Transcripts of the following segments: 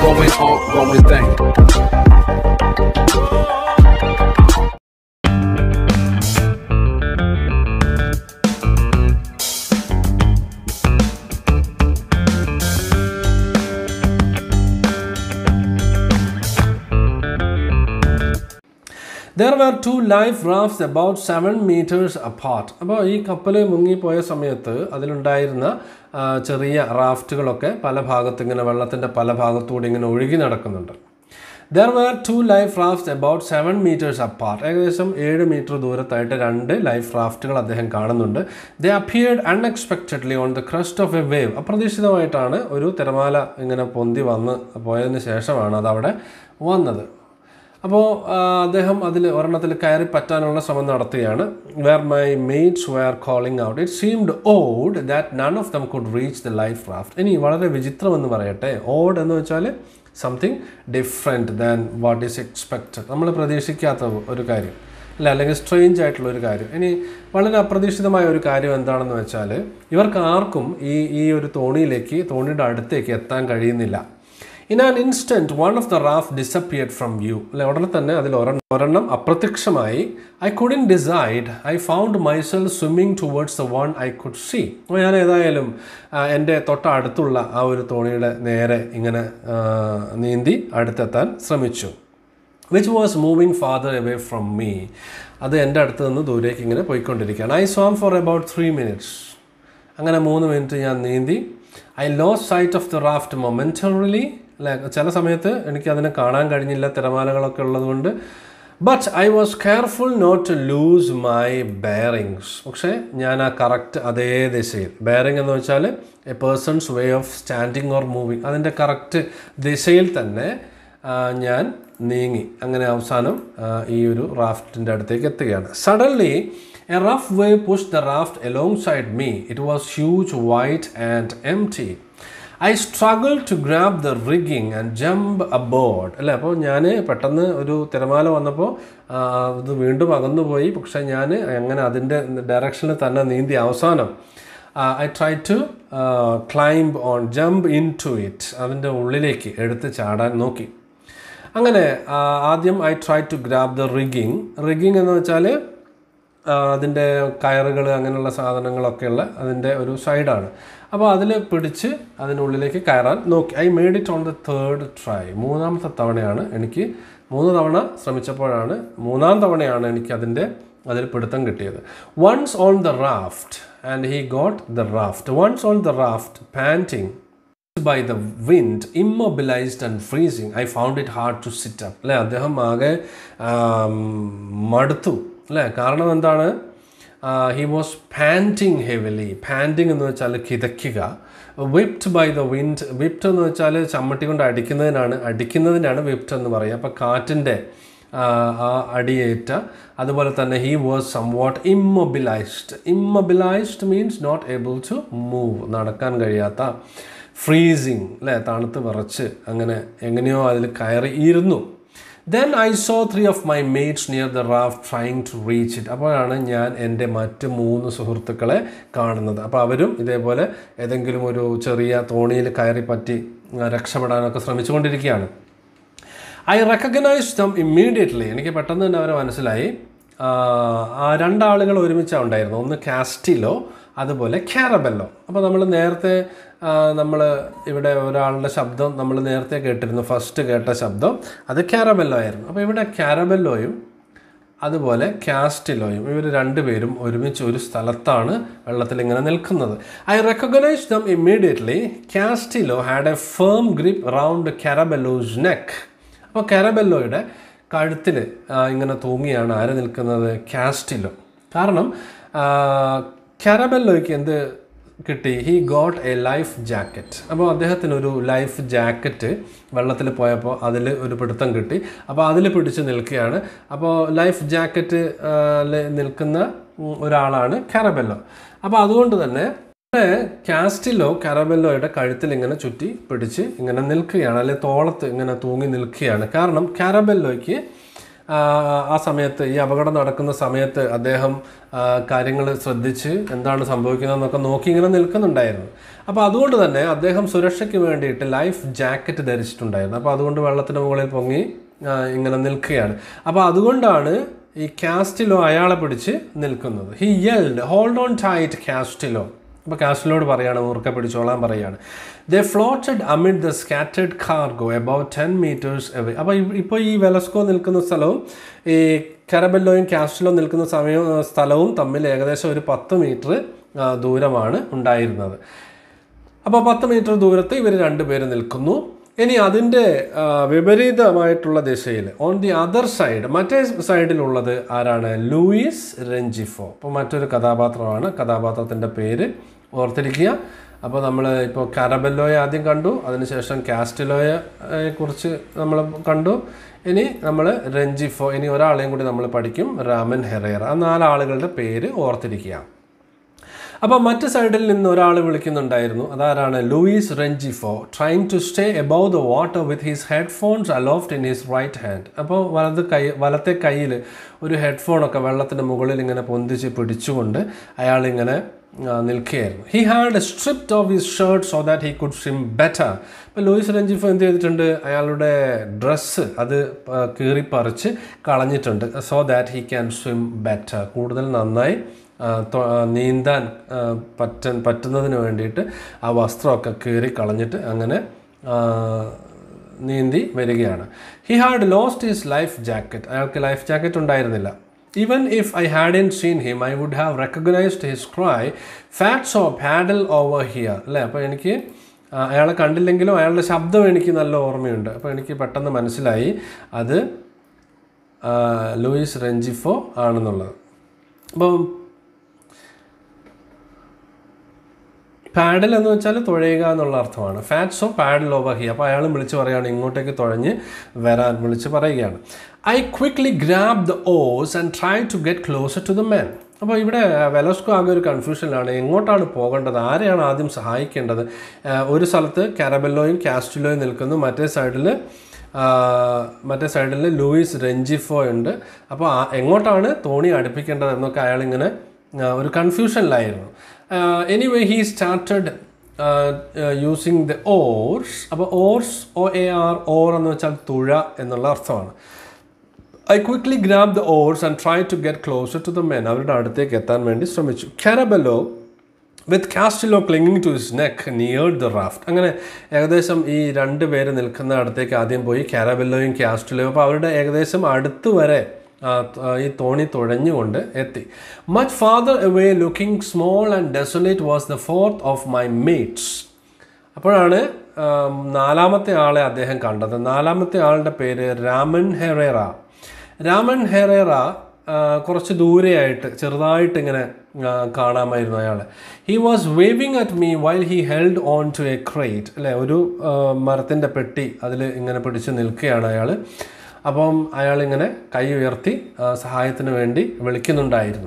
going off, going thing. There were two life rafts about seven metres apart അപ്പോൾ ഈ കപ്പൽ മുങ്ങിപ്പോയ സമയത്ത് അതിലുണ്ടായിരുന്ന ആ, ചെറിയ റാഫ്റ്റുകളൊക്കെ പല ഭാഗത്ത് ഇങ്ങനെ വെള്ളത്തിൻ്റെ പല ഭാഗത്തൂടെ ഇങ്ങനെ ഒഴുകി നടക്കുന്നുണ്ട് there were two life rafts about seven metres apart ഏകദേശം ഏഴ് മീറ്റർ ദൂരത്തായിട്ട് രണ്ട് ലൈഫ് റാഫ്റ്റുകൾ അദ്ദേഹം കാണുന്നുണ്ട് they appeared unexpectedly on the crest of a wave അപ്രതീക്ഷിതമായിട്ടാണ് ഒരു തിരമാല ഇങ്ങനെ പൊന്തി വന്ന് പോയതിന് ശേഷമാണ് അതവിടെ വന്നത് അപ്പോൾ അദ്ദേഹം അതിൽ ഒരെണ്ണത്തിൽ കയറി പറ്റാനുള്ള ശ്രമം നടത്തുകയാണ് where my mates were calling out it seemed odd that none of them could reach the life raft ഇനി വളരെ വിചിത്രമെന്ന് പറയട്ടെ ഓഡ് എന്ന് വെച്ചാൽ something different than what is expected നമ്മൾ പ്രതീക്ഷിക്കാത്ത ഒരു കാര്യം അല്ല അല്ലെങ്കിൽ സ്ട്രേഞ്ച് ആയിട്ടുള്ള ഒരു കാര്യം ഇനി വളരെ അപ്രതീക്ഷിതമായ ഒരു കാര്യം എന്താണെന്ന് വെച്ചാൽ ഇവർക്ക് ആർക്കും ഈ ഈ ഒരു തോണിയിലേക്ക് തോണിയുടെ അടുത്തേക്ക് എത്താൻ കഴിയുന്നില്ല in an instant one of the raft disappeared from view അല്ലെ ഉടനെ തന്നെ അതിൽ ഒരെണ്ണം ഒരെണ്ണം അപ്രത്യക്ഷമായി I couldn't decide I found myself swimming towards the one I could see അപ്പോൾ ഞാൻ ഏതായാലും ആ, എൻ്റെ തൊട്ടടുത്തുള്ള ആ ഒരു തോണിയുടെ നേരെ ഇങ്ങനെ ആ, നീന്തി അടുത്തെത്താൻ ശ്രമിച്ചു which was moving farther away from me അത് എൻ്റെ അടുത്ത് നിന്ന് ദൂരേക്ക് ഇങ്ങനെ പോയിക്കൊണ്ടിരിക്കുകയാണ് I swam for about three minutes അങ്ങനെ മൂന്ന് മിനിറ്റ് ഞാൻ നീന്തി I lost sight of the raft momentarily അല്ലെ ചില സമയത്ത് എനിക്ക് അതിനെ കാണാൻ കഴിഞ്ഞില്ല തിരമാലകളൊക്കെ ഉള്ളതുകൊണ്ട് but I was careful not to lose my bearings പക്ഷേ ഞാൻ ആ കറക്റ്റ് അതേ ദിശയിൽ ബെയറിംഗ് എന്ന് വെച്ചാൽ a person's way of standing or moving അതിൻ്റെ കറക്റ്റ് ദിശയിൽ തന്നെ ആ, ഞാൻ നീങ്ങി അങ്ങനെ അവസാനം ആ, ഈ ഒരു റാഫ്റ്റിൻ്റെ അടുത്തേക്ക് എത്തുകയാണ് suddenly a rough wave push the raft alongside me it was huge white and empty I struggle to grab the rigging and jump aboard അല്ലേ അപ്പോൾ ഞാൻ പെട്ടെന്ന് ഒരു തിരമാല വന്നപ്പോൾ ആ, ഇത് വീണ്ടും അകന്നുപോയി പക്ഷേ ഞാൻ അങ്ങനെ അതിൻ്റെ ഡയറക്ഷനിൽ തന്നെ നീന്തി അവസാനം I try to climb on jump into it അതിൻ്റെ ഉള്ളിലേക്ക് എടുത്ത് ചാടാൻ നോക്കി അങ്ങനെ ആ, ആദ്യം I try to grab the rigging rigging എന്ന് വെച്ചാൽ അതിൻ്റെ കയറുകൾ അങ്ങനെയുള്ള സാധനങ്ങളൊക്കെയുള്ള അതിൻ്റെ ഒരു സൈഡാണ് അപ്പോൾ അതിൽ പിടിച്ച് അതിനുള്ളിലേക്ക് കയറാൻ നോക്കി I made it on the third try മൂന്നാമത്തെ തവണയാണ് എനിക്ക് മൂന്ന് തവണ ശ്രമിച്ചപ്പോഴാണ് മൂന്നാം തവണയാണ് എനിക്ക് അതിൻ്റെ അതിൽ പിടുത്തം കിട്ടിയത് once on the raft and he got the raft once on the raft panting by the wind immobilised and freezing I found it hard to sit up അല്ലേ അദ്ദേഹം ആകെ ആം, മടുത്തു അല്ലേ കാരണം എന്താണ് he was panting heavily panting എന്ന് വെച്ചാൽ കിതയ്ക്കുക whipped by the wind whipped എന്ന് വെച്ചാൽ ചമ്മട്ടി കൊണ്ട് അടിക്കുന്നതിനാണ് അടിക്കുന്നതിനാണ് വിപ്റ്റ് എന്ന് പറയുക അപ്പോൾ കാറ്റിൻ്റെ ആ അടിയേറ്റ അതുപോലെ തന്നെ he was somewhat immobilised immobilised means not able to move നടക്കാൻ കഴിയാത്ത ഫ്രീസിങ് അല്ലേ തണുത്ത് വിറച്ച് അങ്ങനെ എങ്ങനെയോ അതിൽ കയറി ഇരുന്നു then I saw three of my mates near the raft trying to reach it അപ്പോഴാണ് ഞാൻ എൻ്റെ മറ്റ് മൂന്ന് സുഹൃത്തുക്കളെ കാണുന്നത് അപ്പോൾ അവരും ഇതേപോലെ ഏതെങ്കിലും ഒരു ചെറിയ തോണിയിൽ കയറി പറ്റി ആ, രക്ഷപ്പെടാനൊക്കെ ശ്രമിച്ചുകൊണ്ടിരിക്കുകയാണ് ഐ റെക്കഗ്നൈസ് ദം ഇമ്മീഡിയറ്റ്ലി എനിക്ക് പെട്ടെന്ന് തന്നെ അവരെ മനസ്സിലായി ആ, ആ രണ്ടാളുകൾ ഒരുമിച്ചാണ് ഉണ്ടായിരുന്നു ഒന്ന് കാസ്റ്റിലോ അതുപോലെ കാരബെല്ലോ അപ്പോൾ നമ്മൾ നേരത്തെ നമ്മൾ ഇവിടെ ഒരാളുടെ ശബ്ദം നമ്മൾ നേരത്തെ കേട്ടിരുന്നു ഫസ്റ്റ് കേട്ട ശബ്ദം അത് കാരബെല്ലോ ആയിരുന്നു അപ്പോൾ ഇവിടെ കാരബെല്ലോയും അതുപോലെ കാസ്റ്റിലോയും ഇവർ രണ്ടുപേരും ഒരുമിച്ച് ഒരു സ്ഥലത്താണ് വെള്ളത്തിൽ ഇങ്ങനെ നിൽക്കുന്നത് I recognise them immediately Castillo had a firm grip round Caraballo's neck അപ്പോൾ കാരബെല്ലോയുടെ കഴുത്തിൽ ഇങ്ങനെ തൂങ്ങിയാണ് ആര് നിൽക്കുന്നത് കാസ്റ്റിലോ കാരണം കാരബെല്ലോയ്ക്ക് എന്ത് കിട്ടി he got a life jacket അപ്പോൾ അദ്ദേഹത്തിന് ഒരു ലൈഫ് ജാക്കറ്റ് വെള്ളത്തിൽ പോയപ്പോൾ അതിൽ ഒരു പിടുത്തം കിട്ടി അപ്പോൾ അതിൽ പിടിച്ച് നിൽക്കുകയാണ് അപ്പോൾ ലൈഫ് ജാക്കറ്റ് നിൽക്കുന്ന ഉം, ഒരാളാണ് കാരബെല്ലോ അപ്പോൾ അതുകൊണ്ട് തന്നെ ഇവിടെ കാസ്റ്റിലോ കാരബെല്ലോയുടെ കഴുത്തിൽ ഇങ്ങനെ ചുറ്റി പിടിച്ച് ഇങ്ങനെ നിൽക്കുകയാണ് അല്ലെ തോളത്ത് ഇങ്ങനെ തൂങ്ങി നിൽക്കുകയാണ് കാരണം കാരബെല്ലോയ്ക്ക് ആ, ആ സമയത്ത് ഈ അപകടം നടക്കുന്ന സമയത്ത് അദ്ദേഹം കാര്യങ്ങൾ ശ്രദ്ധിച്ച് എന്താണ് സംഭവിക്കുന്നതെന്നൊക്കെ നോക്കി ഇങ്ങനെ നിൽക്കുന്നുണ്ടായിരുന്നു അപ്പോൾ അതുകൊണ്ട് തന്നെ അദ്ദേഹം സുരക്ഷയ്ക്ക് വേണ്ടിയിട്ട് ലൈഫ് ജാക്കറ്റ് ധരിച്ചിട്ടുണ്ടായിരുന്നു അപ്പോൾ അതുകൊണ്ട് വെള്ളത്തിന് മുകളിൽ പൊങ്ങി ആ, ഇങ്ങനെ നിൽക്കുകയാണ് അപ്പോൾ അതുകൊണ്ടാണ് ഈ കാസ്റ്റിലോ അയാളെ പിടിച്ച് നിൽക്കുന്നത് he yelled hold on tight Castillo അപ്പോൾ കാസ്റ്റിലോട് പറയാണ് ഊർക്ക പിടിച്ചോളാൻ പറയാണ് they floated amid the scattered cargo about ten metres away അപ്പോൾ ഇപ്പോൾ ഈ വെലസ്കോ നിൽക്കുന്ന സ്ഥലവും ഈ കരബെല്ലോയും കാസ്റ്റിലോ നിൽക്കുന്ന സമയവും സ്ഥലവും തമ്മിൽ ഏകദേശം ഒരു പത്ത് മീറ്റർ ദൂരമാണ് ഉണ്ടായിരുന്നത് അപ്പോൾ പത്ത് മീറ്റർ ദൂരത്ത് ഇവർ രണ്ടുപേര് നിൽക്കുന്നു ഇനി അതിൻ്റെ ആ, വിപരീതമായിട്ടുള്ള ദിശയിൽ ഓൺ ദി അതർ സൈഡ് മറ്റേ സൈഡിലുള്ളത് ആരാണ് ലൂയിസ് രഞ്ജിഫോ അപ്പോൾ മറ്റൊരു കഥാപാത്രമാണ് കഥാപാത്രത്തിൻ്റെ പേര് ഓർത്തിരിക്കുക അപ്പോൾ നമ്മൾ ഇപ്പോൾ കാരബെല്ലോയെ ആദ്യം കണ്ടു അതിനുശേഷം കാസ്റ്റിലോയെ ഏ, കുറിച്ച് നമ്മൾ കണ്ടു ഇനി നമ്മൾ രഞ്ജിഫോ ഇനി ഒരാളെയും കൂടി നമ്മൾ പഠിക്കും രാമൻ ഹെറേറ ആ നാലാളുകളുടെ പേര് ഓർത്തിരിക്കുക അപ്പോൾ മറ്റ് സൈഡിൽ നിന്ന് ഒരാൾ വിളിക്കുന്നുണ്ടായിരുന്നു അതാരാണ് Luis Rengifo trying to stay above the water with his headphones aloft in his right hand അപ്പോൾ വലത് കൈ വലത്തെ കയ്യിൽ ഒരു ഹെഡ്ഫോണൊക്കെ വെള്ളത്തിൻ്റെ മുകളിൽ ഇങ്ങനെ പൊന്തിച്ച് പിടിച്ചുകൊണ്ട് അയാളിങ്ങനെ ആ, നിൽക്കുകയായിരുന്നു he had stripped off his shirt so that he could swim better ഇപ്പോൾ ലൂയിസ് രഞ്ജിഫോ എന്ത് ചെയ്തിട്ടുണ്ട് അയാളുടെ ഡ്രസ്സ് അത് പ- കീറിപ്പറിച്ച് കളഞ്ഞിട്ടുണ്ട് so that he can swim better കൂടുതൽ നന്നായി ആ, തൊ- ആ, നീന്താൻ ആ, പറ്റ പറ്റുന്നതിന് വേണ്ടിയിട്ട് ആ വസ്ത്രമൊക്കെ കീറി കളഞ്ഞിട്ട് അങ്ങനെ ആ, നീന്തി വരികയാണ് he had lost his life jacket അയാൾക്ക് ലൈഫ് ജാക്കറ്റ് ഉണ്ടായിരുന്നില്ല even if I hadn't seen him I would have recognised his cry Fatso paddle over here അല്ലേ അപ്പോൾ എനിക്ക് ആ, അയാളെ കണ്ടില്ലെങ്കിലും അയാളുടെ ശബ്ദം എനിക്ക് നല്ല ഓർമ്മയുണ്ട് അപ്പോൾ എനിക്ക് പെട്ടെന്ന് മനസ്സിലായി അത് ആ, ലൂയിസ് റെഞ്ചിഫോ ആണെന്നുള്ളത് അപ്പം പാഡൽ എന്ന് വെച്ചാൽ തുഴയുക എന്നുള്ള അർത്ഥമാണ് Fatso paddle over here അപ്പോൾ അയാൾ വിളിച്ച് പറയുകയാണ് ഇങ്ങോട്ടേക്ക് തുഴഞ്ഞ് വരാൻ വിളിച്ച് പറയുകയാണ് I quickly grab the oars and try to get closer to the man അപ്പോൾ ഇവിടെ വെലസ്കോ ആകെ ഒരു കൺഫ്യൂഷനിലാണ് എങ്ങോട്ടാണ് പോകേണ്ടത് ആരെയാണ് ആദ്യം സഹായിക്കേണ്ടത് ആ, ഒരു സ്ഥലത്ത് കാരബെല്ലോയും കാസ്റ്റിലോയും നിൽക്കുന്നു മറ്റേ സൈഡിൽ മറ്റേ സൈഡിൽ ലൂയിസ് രഞ്ജിഫോ ഉണ്ട് അപ്പോൾ ആ- എങ്ങോട്ടാണ് തോണി അടുപ്പിക്കേണ്ടത് എന്നൊക്കെ അയാളിങ്ങനെ ആ, ഒരു കൺഫ്യൂഷനിലായിരുന്നു anyway he started using the oars അപ്പോൾ oars O A R oar എന്ന് വെച്ചാൽ തുഴ എന്നുള്ള അർത്ഥമാണ് I quickly grab the oars and try to get closer to the men അവരുടെ അടുത്തേക്ക് എത്താൻ വേണ്ടി ശ്രമിച്ചു Caraballo with Castillo clinging to his neck neared the raft അങ്ങനെ ഏകദേശം ഈ രണ്ട് പേര് നിൽക്കുന്ന അടുത്തേക്ക് ആദ്യം പോയി കാരബെല്ലോയും കാസ്റ്റിലോയും അപ്പോൾ അവരുടെ ഏകദേശം അടുത്ത് വരെ ആ, ത- ഈ തോണി തുഴഞ്ഞുകൊണ്ട് എത്തി much farther away looking small and desolate was the fourth of my mates അപ്പോഴാണ് ആം, നാലാമത്തെ ആളെ അദ്ദേഹം കണ്ടത് നാലാമത്തെ ആളുടെ പേര് രാമൻ ഹെറേറ രാമൻ ഹെറേറ ആ, കുറച്ച് ദൂരെയായിട്ട് ചെറുതായിട്ട് ഇങ്ങനെ ആ, കാണാമായിരുന്നു അയാളെ he was waving at me while he held on to a crate അല്ലേ ഒരു മരത്തിൻ്റെ പെട്ടി അതിൽ ഇങ്ങനെ പിടിച്ച് നിൽക്കുകയാണ് അയാൾ അപ്പം അയാളിങ്ങനെ കൈ ഉയർത്തി ആ, സഹായത്തിന് വേണ്ടി വിളിക്കുന്നുണ്ടായിരുന്നു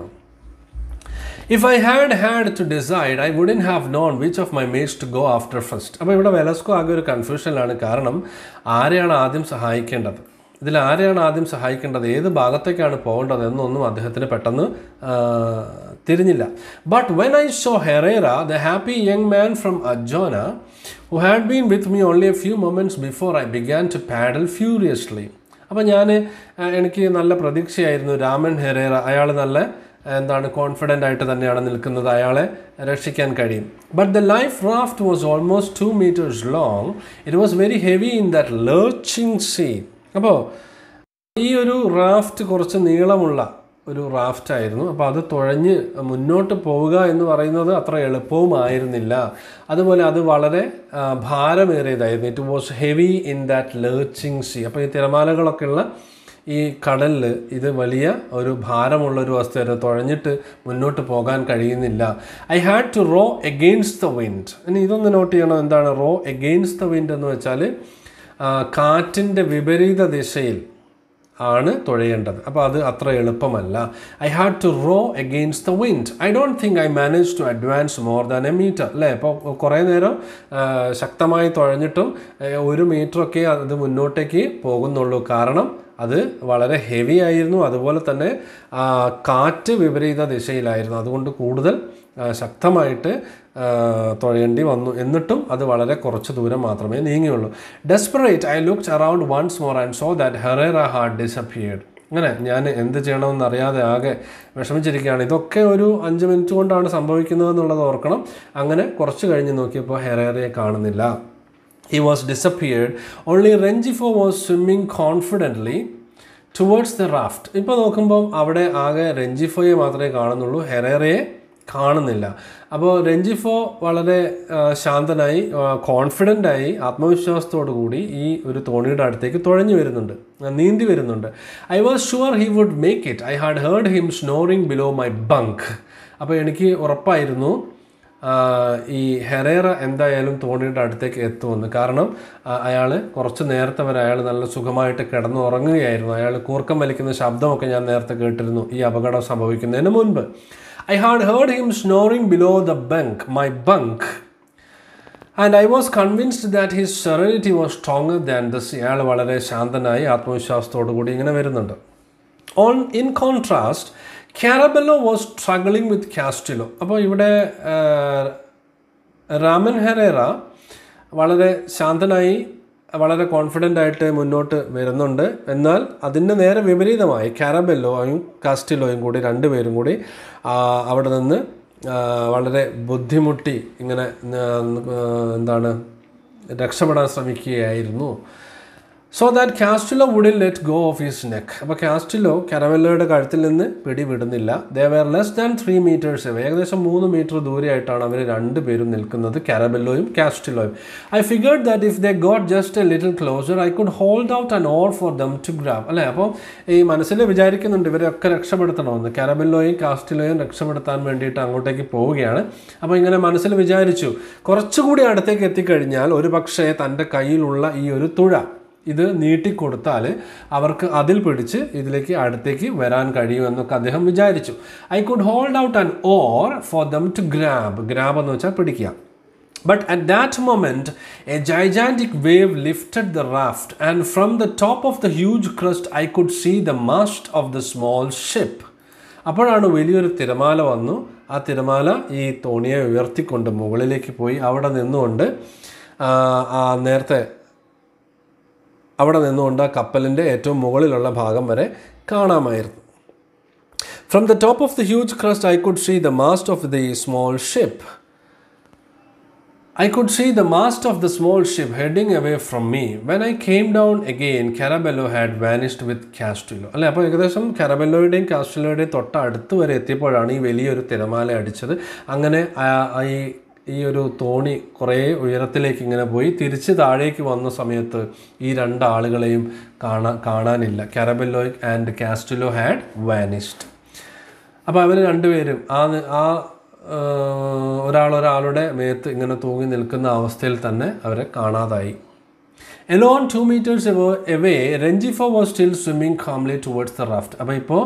if I had had to decide I wouldn't have known which of my mates to go after first അപ്പോൾ ഇവിടെ വെലസ്കോ ആകെ ഒരു കൺഫ്യൂഷനിലാണ് കാരണം ആരെയാണ് ആദ്യം സഹായിക്കേണ്ടത് ഇതിൽ ആരെയാണ് ആദ്യം സഹായിക്കേണ്ടത് ഏത് ഭാഗത്തേക്കാണ് പോകേണ്ടത് എന്നൊന്നും അദ്ദേഹത്തിന് പെട്ടെന്ന് ആ, തിരിഞ്ഞില്ല but when I saw Herrera the happy young man from Arjona who had been with me only a few moments before I began to paddle furiously അപ്പോൾ ഞാൻ എനിക്ക് നല്ല പ്രതീക്ഷയായിരുന്നു രാമൻ ഹെറേറ അയാൾ നല്ല എന്താണ് കോൺഫിഡൻ്റ് ആയിട്ട് തന്നെയാണ് നിൽക്കുന്നത് അയാളെ രക്ഷിക്കാൻ കഴിയും but the life raft was almost two metres long it was very heavy in that lurching sea അപ്പോൾ ഈ ഒരു റാഫ്റ്റ് കുറച്ച് നീളമുള്ള ഒരു റാഫ്റ്റ് ആയിരുന്നു അപ്പോൾ അത് തുഴഞ്ഞ് മുന്നോട്ട് പോവുക എന്ന് പറയുന്നത് അത്ര എളുപ്പവുമായിരുന്നില്ല അതുപോലെ അത് വളരെ ആ, ഭാരമേറിയതായിരുന്നു it was heavy in that lurching sea അപ്പോൾ ഈ തിരമാലകളൊക്കെ ഉള്ള ഈ കടലിൽ ഇത് വലിയ ഒരു ഭാരമുള്ള ഒരു വസ്തുവായിരുന്നു തുഴഞ്ഞിട്ട് മുന്നോട്ട് പോകാൻ കഴിയുന്നില്ല I had to row against the wind ഇനി ഇതൊന്ന് നോട്ട് ചെയ്യണം എന്താണ് റോ എഗെയിൻസ്റ്റ് ദ വിൻഡ് എന്ന് വെച്ചാൽ കാറ്റിൻ്റെ വിപരീത ദിശയിൽ ആണ് തുഴയേണ്ടത് അപ്പോൾ അത് അത്ര എളുപ്പമല്ല I had to row against the wind I don't think I manage to advance more than a metre അല്ലേ അപ്പോൾ കുറേ നേരം ആ, ശക്തമായി തുഴഞ്ഞിട്ടും ഏ, ഒരു മീറ്ററൊക്കെ അത് മുന്നോട്ടേക്ക് പോകുന്നുള്ളൂ കാരണം അത് വളരെ ഹെവി ആയിരുന്നു അതുപോലെ തന്നെ ആ, കാറ്റ് വിപരീത ദിശയിലായിരുന്നു അതുകൊണ്ട് കൂടുതൽ ആ, ശക്തമായിട്ട് ആ, തുഴയേണ്ടി വന്നു എന്നിട്ടും അത് വളരെ കുറച്ച് ദൂരം മാത്രമേ നീങ്ങിയുള്ളൂ desperate I looked around once more and saw that Herrera had disappeared അങ്ങനെ ഞാൻ എന്ത് ചെയ്യണമെന്ന് അറിയാതെ ആകെ വിഷമിച്ചിരിക്കുകയാണ് ഇതൊക്കെ ഒരു അഞ്ച് മിനിറ്റ് കൊണ്ടാണ് സംഭവിക്കുന്നതെന്നുള്ളത് ഓർക്കണം അങ്ങനെ കുറച്ച് കഴിഞ്ഞ് നോക്കിയപ്പോൾ ഹെറേറയെ കാണുന്നില്ല he was disappeared only Rengifo was swimming confidently towards the raft ഇപ്പോൾ നോക്കുമ്പോൾ അവിടെ ആകെ രഞ്ജിഫോയെ മാത്രമേ കാണുന്നുള്ളൂ ഹെറേറയെ കാണുന്നില്ല അപ്പോൾ രഞ്ജിഫോ വളരെ ആ, ശാന്തനായി കോൺഫിഡൻ്റ് ആയി ആത്മവിശ്വാസത്തോടു കൂടി ഈ ഒരു തോണിയുടെ അടുത്തേക്ക് തുഴഞ്ഞു വരുന്നുണ്ട് ആ, നീന്തി വരുന്നുണ്ട് I was sure he would make it I had heard him snoring below my bunk അപ്പോൾ എനിക്ക് ഉറപ്പായിരുന്നു ആ, ഈ ഹെറേറ എന്തായാലും തോണിയുടെ അടുത്തേക്ക് എത്തുമെന്ന് കാരണം അയാൾ കുറച്ച് നേരത്തെ വരെ അയാൾ നല്ല സുഖമായിട്ട് കിടന്ന് ഉറങ്ങുകയായിരുന്നു അയാൾ കൂർക്കം വലിക്കുന്ന ശബ്ദമൊക്കെ ഞാൻ നേരത്തെ കേട്ടിരുന്നു ഈ അപകടം സംഭവിക്കുന്നതിന് മുൻപ് I had heard him snoring below the bunk my bunk and I was convinced that his serenity was stronger than this ഇയാൾ വളരെ ശാന്തനായി ആത്മവിശ്വാസത്തോടു കൂടി ഇങ്ങനെ വരുന്നുണ്ട് on in contrast Caraballo was struggling with Castillo അപ്പോൾ ഇവിടെ ആ, രാമൻ ഹെറേറ വളരെ ശാന്തനായി വളരെ കോൺഫിഡൻ്റ് ആയിട്ട് മുന്നോട്ട് വരുന്നുണ്ട് എന്നാൽ അതിൻ്റെ നേരെ വിപരീതമായി കാരബെല്ലോയും കാസ്റ്റിലോയും കൂടി രണ്ടുപേരും കൂടി ആ, അവിടെ നിന്ന് ആ, വളരെ ബുദ്ധിമുട്ടി ഇങ്ങനെ ആ, എന്താണ് രക്ഷപ്പെടാൻ ശ്രമിക്കുകയായിരുന്നു സോ ദാറ്റ് കാസ്റ്റിലോ വുഡിൽ let go of his neck അപ്പോൾ കാസ്റ്റിലോ കരവെല്ലോയുടെ കഴുത്തിൽ നിന്ന് പിടിവിടുന്നില്ല they were less than three metres ഏകദേശം മൂന്ന് മീറ്റർ ദൂരെയായിട്ടാണ് അവർ രണ്ടുപേരും നിൽക്കുന്നത് കാരബെല്ലോയും കാസ്റ്റിലോയും I figured that if they got just a little closer I could hold out an oar for them to grab അല്ലേ അപ്പോൾ ഈ മനസ്സിൽ വിചാരിക്കുന്നുണ്ട് ഇവരെയൊക്കെ രക്ഷപ്പെടുത്തണമെന്ന് കാരബെല്ലോയും കാസ്റ്റിലോയും രക്ഷപ്പെടുത്താൻ വേണ്ടിയിട്ട് അങ്ങോട്ടേക്ക് പോവുകയാണ് അപ്പോൾ ഇങ്ങനെ മനസ്സിൽ വിചാരിച്ചു കുറച്ചുകൂടി അടുത്തേക്ക് എത്തിക്കഴിഞ്ഞാൽ ഒരു പക്ഷേ തൻ്റെ കയ്യിലുള്ള ഈ ഒരു തുഴ ഇത് നീട്ടിക്കൊടുത്താൽ അവർക്ക് അതിൽ പിടിച്ച് ഇതിലേക്ക് അടുത്തേക്ക് വരാൻ കഴിയുമെന്നൊക്കെ അദ്ദേഹം വിചാരിച്ചു I could hold out an oar for them to grab grab എന്ന് വെച്ചാൽ പിടിക്കുക But at that moment, a gigantic wave lifted the raft, and from the top of the huge crest, I could see the mast of the small ship. അപ്പോഴാണ് വലിയൊരു തിരമാല വന്നു ആ തിരമാല ഈ തോണിയെ ഉയർത്തിക്കൊണ്ട് മുകളിലേക്ക് പോയി അവിടെ നിന്നുകൊണ്ട് ആ, ആ നേരത്തെ അവിടെ നിന്നുകൊണ്ട് ആ കപ്പലിൻ്റെ ഏറ്റവും മുകളിലുള്ള ഭാഗം വരെ കാണാമായിരുന്നു from the top of the huge crest I could see the mast of the small ship I could see the mast of the small ship heading away from me. When I came down again, Carabello had vanished with Castillo. അല്ലേ അപ്പോൾ ഏകദേശം കാരബെല്ലോയുടെയും കാസ്റ്റിലോയുടെയും തൊട്ട് അടുത്ത് വരെ എത്തിയപ്പോഴാണ് ഈ വലിയൊരു തിരമാല അടിച്ചത് അങ്ങനെ ആ- ആ ഈ ഈ ഒരു തോണി കുറേ ഉയരത്തിലേക്ക് ഇങ്ങനെ പോയി തിരിച്ച് താഴേക്ക് വന്ന സമയത്ത് ഈ രണ്ടാളുകളെയും കാണാൻ കാണാനില്ല Caraballo and Castillo had vanished അപ്പോൾ അവർ രണ്ടുപേരും ആ നി- ആ ഏഹ്, ഒരാൾ ഒരാളുടെ മേത്ത് ഇങ്ങനെ തൂങ്ങി നിൽക്കുന്ന അവസ്ഥയിൽ തന്നെ അവരെ കാണാതായി alone two metres away Rengifo was still swimming calmly towards the raft അപ്പോൾ ഇപ്പോൾ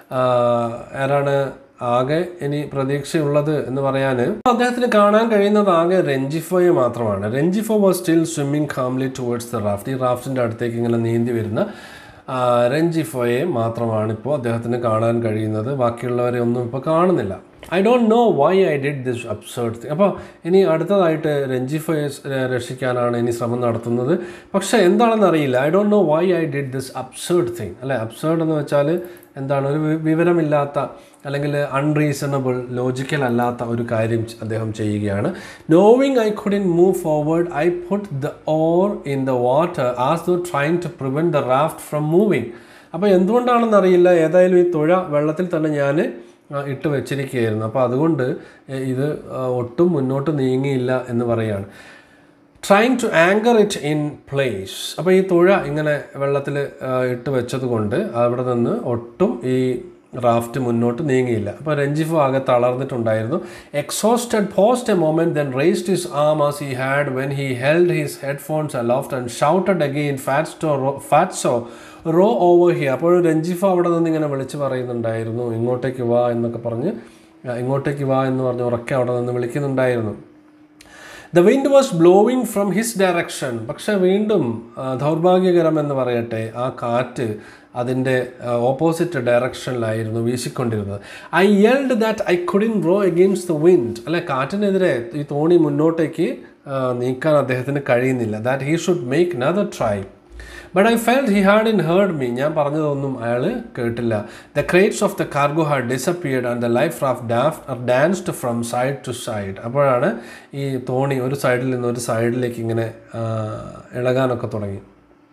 ആരാണ് ആകെ ഇനി പ്രതീക്ഷയുള്ളത് എന്ന് പറയാൻ അദ്ദേഹത്തിന് കാണാൻ കഴിയുന്നത് ആകെ രഞ്ജിഫോയെ മാത്രമാണ് Rengifo was still swimming calmly towards the raft ഈ റാഫ്റ്റിൻ്റെ അടുത്തേക്ക് ഇങ്ങനെ നീന്തി വരുന്ന ആ, രഞ്ജിഫോയെ മാത്രമാണ് ഇപ്പോൾ അദ്ദേഹത്തിന് കാണാൻ കഴിയുന്നത് ബാക്കിയുള്ളവരെ ഒന്നും ഇപ്പോൾ കാണുന്നില്ല I don't know why I did this absurd thing അപ്പോൾ ഇനി അടുത്തതായിട്ട് രഞ്ജിഫോയെ സ് രക്ഷിക്കാനാണ് ഇനി ശ്രമം നടത്തുന്നത് പക്ഷേ എന്താണെന്ന് അറിയില്ല I don't know why I did this absurd thing അല്ലേ അബ്സേർഡ് എന്ന് വെച്ചാൽ എന്താണ് ഒരു വി- വിവരമില്ലാത്ത അല്ലെങ്കിൽ അൺറീസണബിൾ ലോജിക്കൽ അല്ലാത്ത ഒരു കാര്യം ച- അദ്ദേഹം ചെയ്യുകയാണ് knowing I couldn't move forward I put the oar in the water as though trying to prevent the raft from moving അപ്പോൾ എന്തുകൊണ്ടാണെന്ന് അറിയില്ല ഏതായാലും ഈ തുഴ വെള്ളത്തിൽ തന്നെ ഞാൻ ഇട്ട് വെച്ചിരിക്കുകയായിരുന്നു അപ്പോൾ അതുകൊണ്ട് എ- ഇത് ആ, ഒട്ടും മുന്നോട്ട് നീങ്ങിയില്ല എന്ന് പറയുകയാണ് trying to anchor it in place അപ്പോൾ ഈ തുഴ ഇങ്ങനെ വെള്ളത്തിൽ ഇട്ട് വെച്ചത് കൊണ്ട് അവിടെ നിന്ന് ഒട്ടും ഈ റാഫ്റ്റ് മുന്നോട്ട് നീങ്ങിയില്ല അപ്പോൾ രഞ്ജിഫ് ആകെ തളർന്നിട്ടുണ്ടായിരുന്നു exhausted paused a moment then raised his arm as he had when he held his headphones aloft and shouted again Fatso row Fatso row over here അപ്പോൾ രഞ്ജിഫ് അവിടെ നിന്ന് ഇങ്ങനെ വിളിച്ച് പറയുന്നുണ്ടായിരുന്നു ഇങ്ങോട്ടേക്ക് വാ എന്നൊക്കെ പറഞ്ഞ് ആ, ഇങ്ങോട്ടേക്ക് വാ എന്ന് പറഞ്ഞ് ഉറക്കെ അവിടെ നിന്ന് വിളിക്കുന്നുണ്ടായിരുന്നു the wind was blowing from his direction പക്ഷേ വീണ്ടും ആ, ദൗർഭാഗ്യകരം എന്ന് പറയട്ടെ ആ കാറ്റ് അതിൻ്റെ ഓപ്പോസിറ്റ് ഡയറക്ഷനിലായിരുന്നു വീശിക്കൊണ്ടിരുന്നത് I yelled that I couldn't row against the wind അല്ലെ കാറ്റിനെതിരെ ഈ തോണി മുന്നോട്ടേക്ക് ആ, നീക്കാൻ അദ്ദേഹത്തിന് കഴിയുന്നില്ല that he should make another try but I felt he hadn't heard me ഞാൻ പറഞ്ഞതൊന്നും അയാൾ കേട്ടില്ല the crates of the cargo had disappeared and the life Raf ഡാഫ് danced from side to side അപ്പോഴാണ് ഈ തോണി ഒരു സൈഡിൽ നിന്ന് ഒരു സൈഡിലേക്ക് ഇങ്ങനെ ആ, ഇളകാനൊക്കെ തുടങ്ങി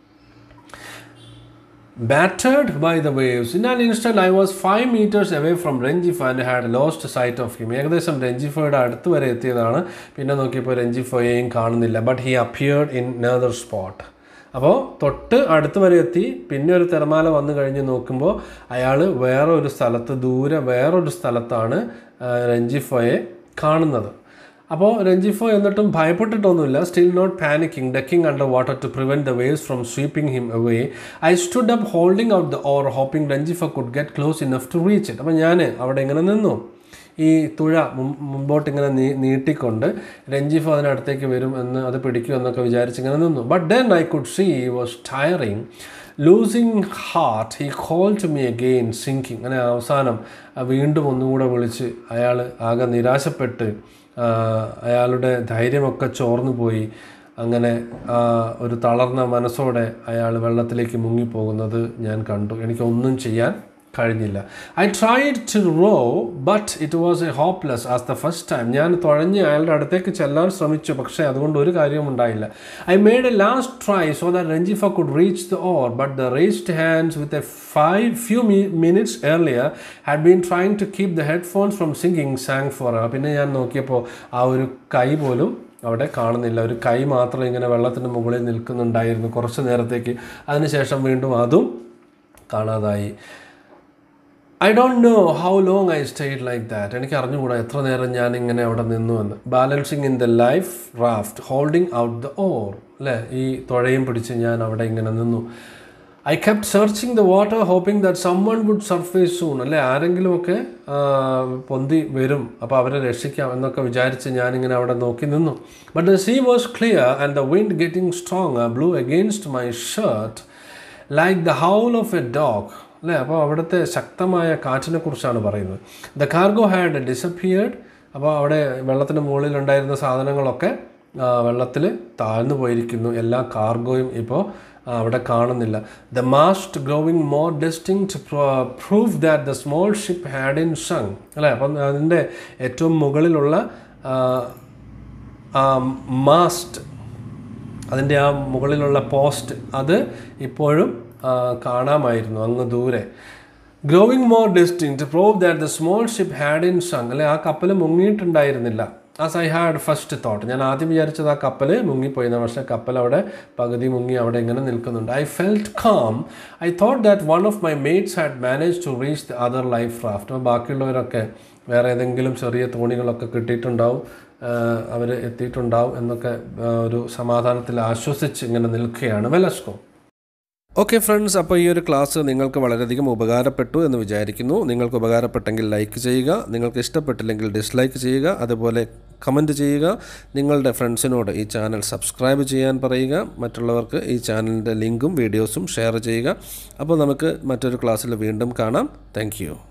battered by the waves. In an instant, I was five meters away from Renjifa and had lost sight of him. ഏകദേശം രഞ്ജിഫോയുടെ അടുത്ത് വരെ എത്തിയതാണ് പിന്നെ നോക്കിയപ്പോൾ രഞ്ജിഫോയെയും കാണുന്നില്ല but he appeared in another spot അപ്പോൾ തൊട്ട് അടുത്ത് വരെ എത്തി പിന്നെ ഒരു തിരമാല വന്നു കഴിഞ്ഞ് നോക്കുമ്പോൾ അയാൾ വേറെ ഒരു സ്ഥലത്ത് ദൂരെ വേറൊരു സ്ഥലത്താണ് ആ, രഞ്ജിഫോയെ കാണുന്നത് അപ്പോൾ രഞ്ജിഫോ എന്നിട്ടും ഭയപ്പെട്ടിട്ടൊന്നുമില്ല still not panicking ducking under water to prevent the waves from sweeping him away I stood up holding out the oar hoping Rengifo could get close enough to reach it അപ്പോൾ ഞാൻ അവിടെ ഇങ്ങനെ നിന്നു ഈ തുഴ മും- മുമ്പോട്ട് ഇങ്ങനെ നീ നീട്ടിക്കൊണ്ട് രഞ്ജിഫോ അതിനടുത്തേക്ക് വരും എന്ന് അത് പിടിക്കും എന്നൊക്കെ വിചാരിച്ച് ഇങ്ങനെ നിന്നു but then I could see was tiring losing heart he call to me again sinking അങ്ങനെ അവസാനം ആ വീണ്ടും ഒന്നുകൂടെ വിളിച്ച് അയാൾ ആകെ നിരാശപ്പെട്ട് ആ, അയാളുടെ ധൈര്യമൊക്കെ ചോർന്നു പോയി അങ്ങനെ ആ, ഒരു തളർന്ന മനസ്സോടെ അയാൾ വെള്ളത്തിലേക്ക് മുങ്ങിപ്പോകുന്നത് ഞാൻ കണ്ടു എനിക്കൊന്നും ചെയ്യാൻ കഴിഞ്ഞില്ല I tried to row but it was a hopeless as the first time ഞാൻ തുഴഞ്ഞ് അയാളുടെ അടുത്തേക്ക് ചെല്ലാൻ ശ്രമിച്ചു പക്ഷേ അതുകൊണ്ട് ഒരു കാര്യവും ഉണ്ടായില്ല I made a last try so that Rengifo could reach the oar but the raised hands with a five few minutes earlier had been trying to keep the headphones from sinking sank for പിന്നെ ഞാൻ നോക്കിയപ്പോൾ ആ ഒരു കൈ പോലും അവിടെ കാണുന്നില്ല ഒരു കൈ മാത്രം ഇങ്ങനെ വെള്ളത്തിന് മുകളിൽ നിൽക്കുന്നുണ്ടായിരുന്നു കുറച്ച് നേരത്തേക്ക് അതിനുശേഷം വീണ്ടും അതും കാണാതായി I don't know how long I stayed like that എനിക്ക് അറിഞ്ഞുകൂടാ എത്ര നേരം ഞാൻ ഇങ്ങനെ അവിടെ നിന്നു എന്ന് balancing in the life raft holding out the oar അല്ലേ ഈ തുഴയും പിടിച്ച് ഞാൻ അവിടെ ഇങ്ങനെ നിന്നു I kept searching the water hoping that someone would surface soon അല്ലേ ആരെങ്കിലുമൊക്കെ ആ, പൊന്തി വരും അപ്പോൾ അവരെ രക്ഷിക്കാം എന്നൊക്കെ വിചാരിച്ച് ഞാനിങ്ങനെ അവിടെ നോക്കി നിന്നു but the sea was clear and the wind getting strong blew against my shirt like the howl of a dog അല്ലേ അപ്പോൾ അവിടുത്തെ ശക്തമായ കാറ്റിനെ കുറിച്ചാണ് പറയുന്നത് ദ കാർഗോ ഹാഡ് ഡിസപ്പിയേർഡ് അപ്പോൾ അവിടെ വെള്ളത്തിന് മുകളിലുണ്ടായിരുന്ന സാധനങ്ങളൊക്കെ വെള്ളത്തിൽ താഴ്ന്നു പോയിരിക്കുന്നു എല്ലാ കാർഗോയും ഇപ്പോൾ അവിടെ കാണുന്നില്ല the mast growing more distinct to prove that the small ship hadn't sunk അല്ലേ അപ്പം അതിൻ്റെ ഏറ്റവും മുകളിലുള്ള മാസ്റ്റ് അതിൻ്റെ ആ മുകളിലുള്ള പോസ്റ്റ് അത് ഇപ്പോഴും ആ, കാണാമായിരുന്നു അങ്ങ് ദൂരെ growing more distinct to prove that the small ship hadn't sunk അല്ലെ ആ കപ്പൽ മുങ്ങിയിട്ടുണ്ടായിരുന്നില്ല as I had first thought ഞാൻ ആദ്യം വിചാരിച്ചത് ആ കപ്പൽ മുങ്ങിപ്പോയിന്ന് പക്ഷേ കപ്പൽ അവിടെ പകുതി മുങ്ങി അവിടെ ഇങ്ങനെ നിൽക്കുന്നുണ്ട് I felt calm I thought that one of my mates had managed to reach the other life raft അപ്പോൾ ബാക്കിയുള്ളവരൊക്കെ വേറെ ഏതെങ്കിലും ചെറിയ തോണികളൊക്കെ കിട്ടിയിട്ടുണ്ടാവും അവർ എത്തിയിട്ടുണ്ടാവും എന്നൊക്കെ ആ, ഒരു സമാധാനത്തിൽ ആശ്വസിച്ച് ഇങ്ങനെ നിൽക്കുകയാണ് വെലസ്കോ ഓക്കെ ഫ്രണ്ട്സ് അപ്പോൾ ഈ ഒരു ക്ലാസ് നിങ്ങൾക്ക് വളരെയധികം ഉപകാരപ്പെട്ടു എന്ന് വിചാരിക്കുന്നു നിങ്ങൾക്ക് ഉപകാരപ്പെട്ടെങ്കിൽ ലൈക്ക് ചെയ്യുക നിങ്ങൾക്ക് ഇഷ്ടപ്പെട്ടില്ലെങ്കിൽ ഡിസ്ലൈക്ക് ചെയ്യുക അതുപോലെ കമൻറ്റ് ചെയ്യുക നിങ്ങളുടെ ഫ്രണ്ട്സിനോട് ഈ ചാനൽ സബ്സ്ക്രൈബ് ചെയ്യാൻ പറയുക മറ്റുള്ളവർക്ക് ഈ ചാനലിൻ്റെ ലിങ്കും വീഡിയോസും ഷെയർ ചെയ്യുക അപ്പോൾ നമുക്ക് മറ്റൊരു ക്ലാസ്സിൽ വീണ്ടും കാണാം താങ്ക്